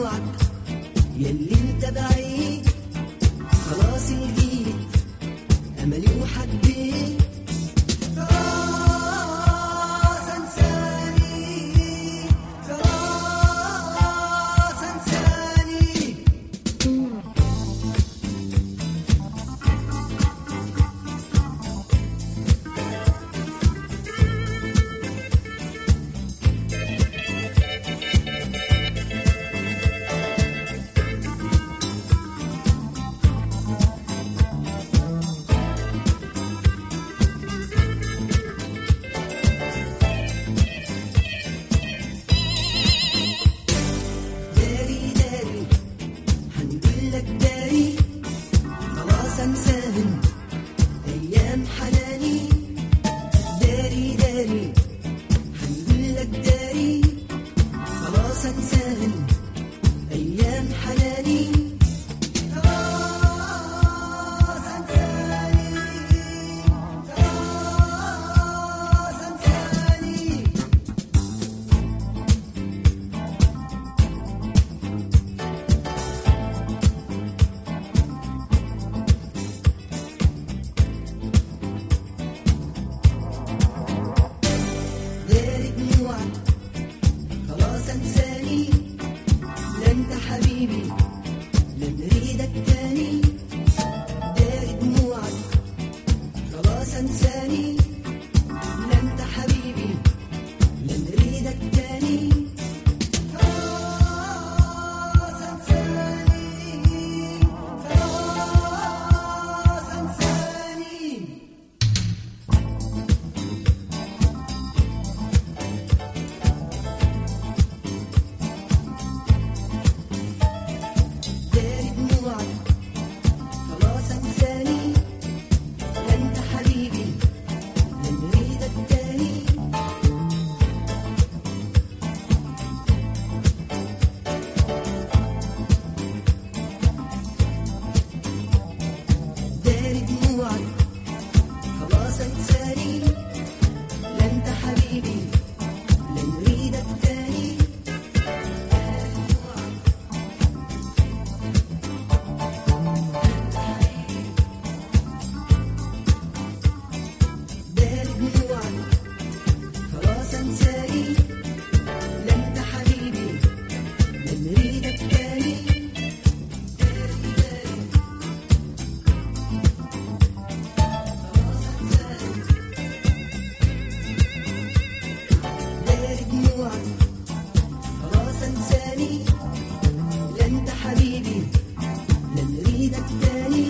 دموعك يلي انت بعيد خلاص لقيت املي وحبيت خلاص انساني خلاص انساني داري داري هنقولك داري خلاص انساهم ايام حناني داري داري هنقولك داري خلاص انساهم ايام حناني خلاص انساني خلاص انساني داري دموعك خلاص انساني لا انت حبيبي لا نريدك تاني داري دموعك خلاص انساني لا انت حبيبي لا نريدك تاني خلاص انساني خلاص انساني داري دموعك خلاص انساني لا انت حبيبي لا نريدك تاني داري دموعك خلاص انساني لا انت حبيبي لا نريدك تاني داري دموعك خلاص انساني لا انت حبيبي لا نريدك تاني داري دموعك خلاص انساني لا انت حبيبي لا نريدك تاني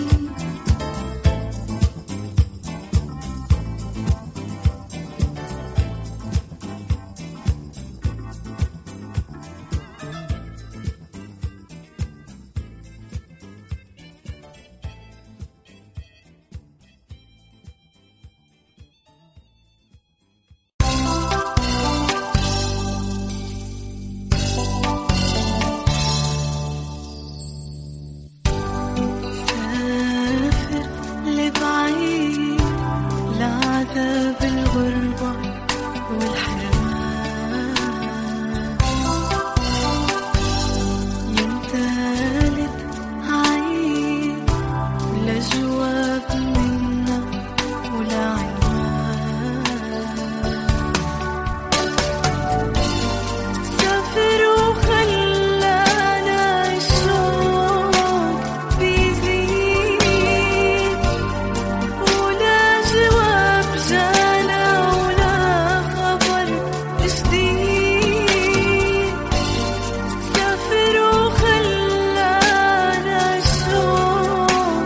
سافر لبعيد لعذاب الغربة والحرمان يوم تالت عيد لا جواب منا ولا عنوان سافر وخلانا الشوق بيزيد ولا جواب جانا ولا خبر جديد سافر وخلانا الشوق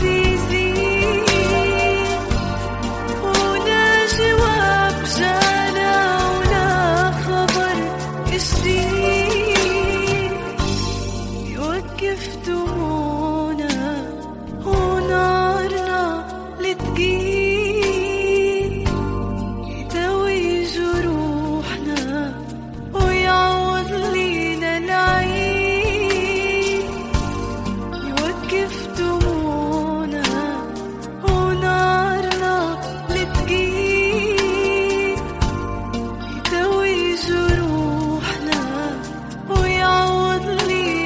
بيزيد ولا جواب جانا ولا خبر جديد يوقف دموعنا ونارنا لتقيل يداوي جروحنا ويعوض لينا العيد يوقف دموعنا ونارنا لتقيل يداوي جروحنا ويعوض لينا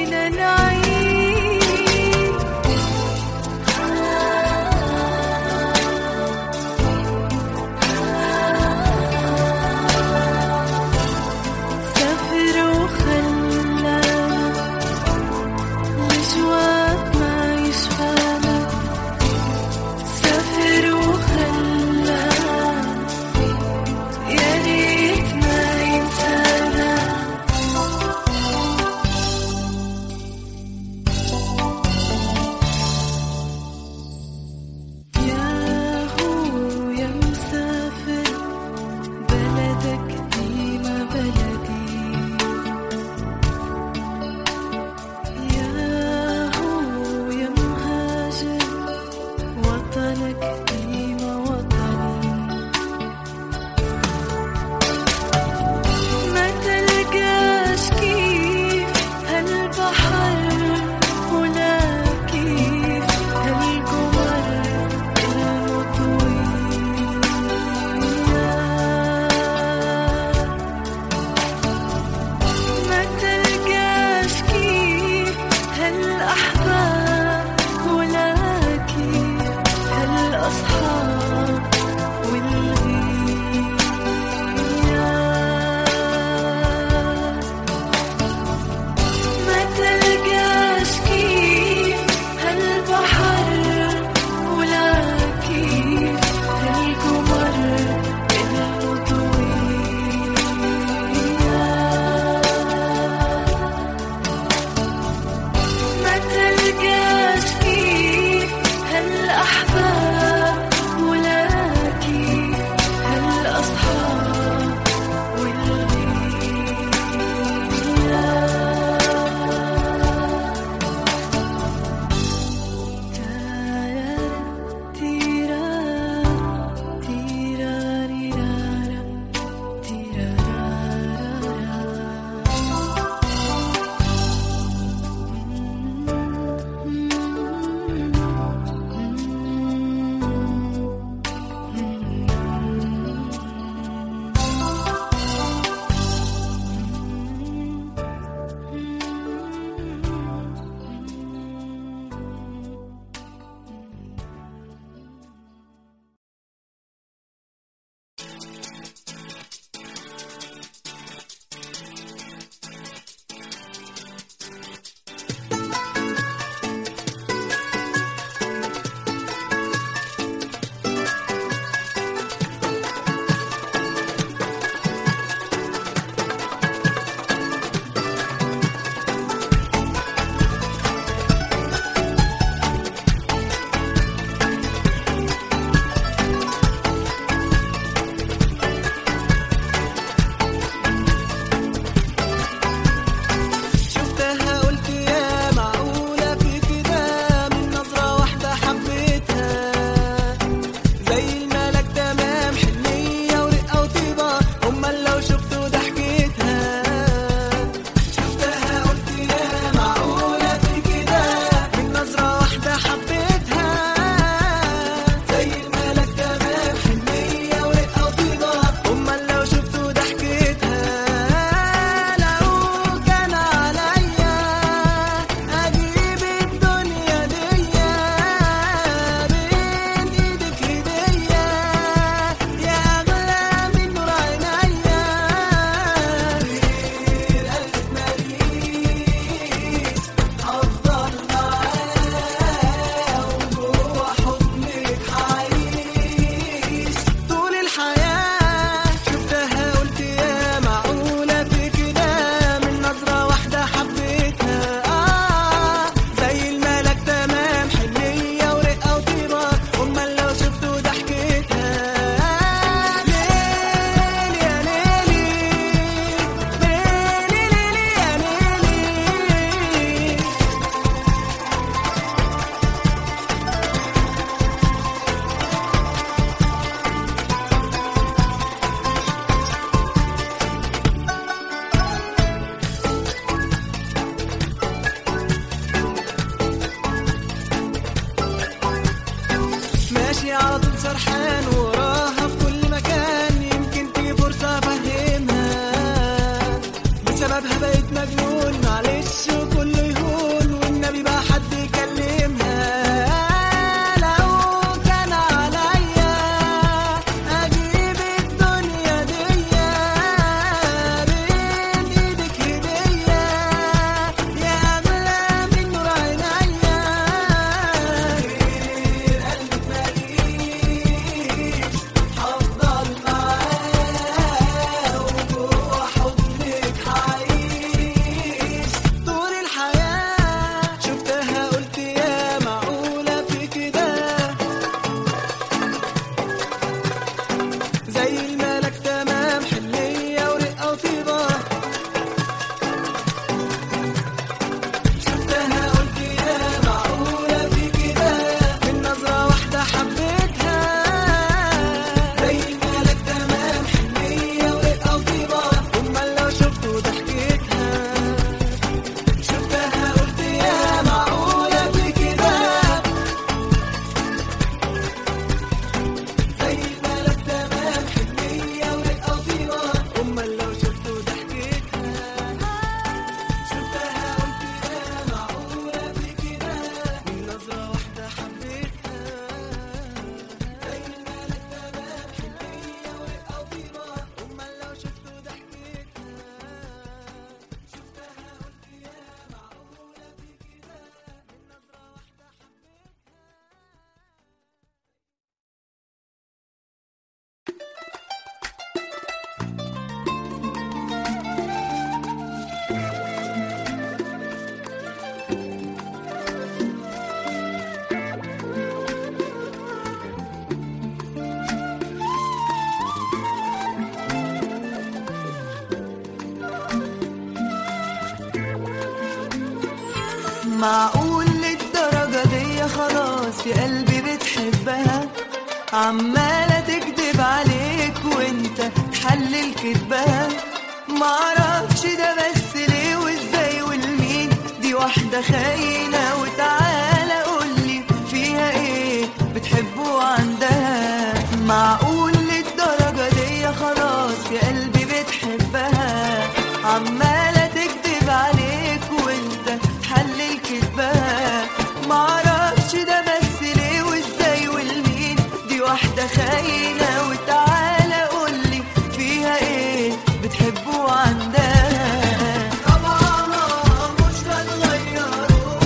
معقول للدرجة دي خلاص يا قلبي بتحبها عمالة تكدب عليك وانت تحلل كدبها معرفش ده بس ليه وازاي والمين دي واحدة خاينة وتعالى قولي فيها ايه بتحبه عندها معقول للدرجة دي خلاص يا قلبي بتحبها عمالة تكدب عليك وانت تحلل كدبها معرفش ده بس ليه وازاي والمين دي واحدة خاينة وتعالى قولي فيها ايه بتحبه عندها طبعا مش هتغيره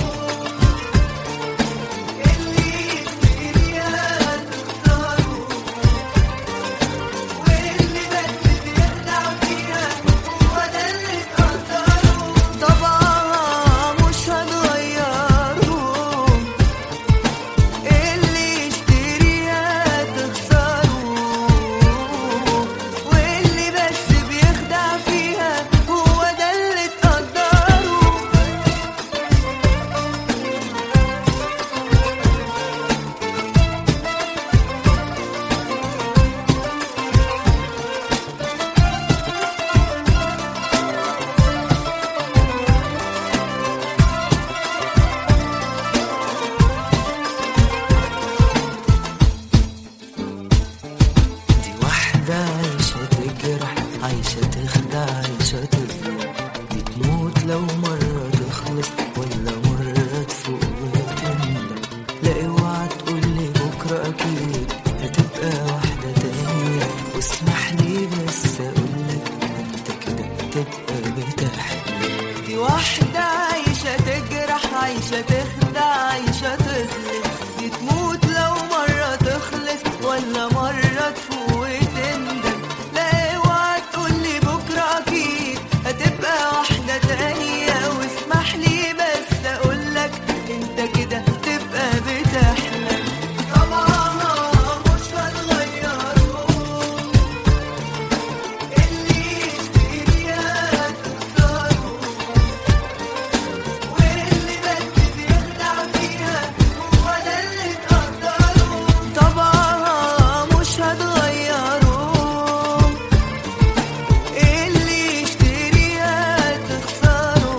اللي يشتريها تختاره واللي بس بيخدع فيها هو ده اللي تقدره طبعا مش هنغيره اللي يشتريها تخسره واللي بس بيخدع فيها هو ده اللي تقدره دي واحدة عايشة تجرح عايشة تخدع عايشة تظلم دي تموت لو مرة تخلص ولا مرة تفوق وتندم لا اوعى تقولي بكرة أكيد هتبقى واحدة تانية واسمح لي بس أقولك انت كده تبقى بتحلم دي واحدة عايشة تجرح عايشة تخدع عايشة تظلم دي تموت لو مرة تخلص ولا مرة تفوق وتندم لا اوعى تقولي بكرة أكيد هتبقى واحدة تانية واسمح لي بس أقولك انت كده تبقى بتحلم طبعا مش هتغيره اللي يشتريها تختاره واللي بس بيخدع فيها هو ده اللي تقدره طبعا مش هتغيره اللي يشتريها تخسره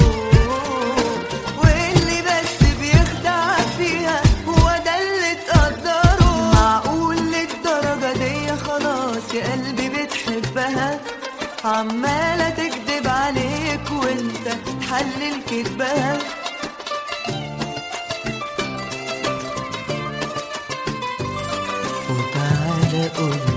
واللي بس بيخدع فيها هو ده اللي تقدره معقول للدرجة دي خلاص يا قلبي بتحبها عمالة تكدب عليك وانت تحلل كدبها وتعالى قولي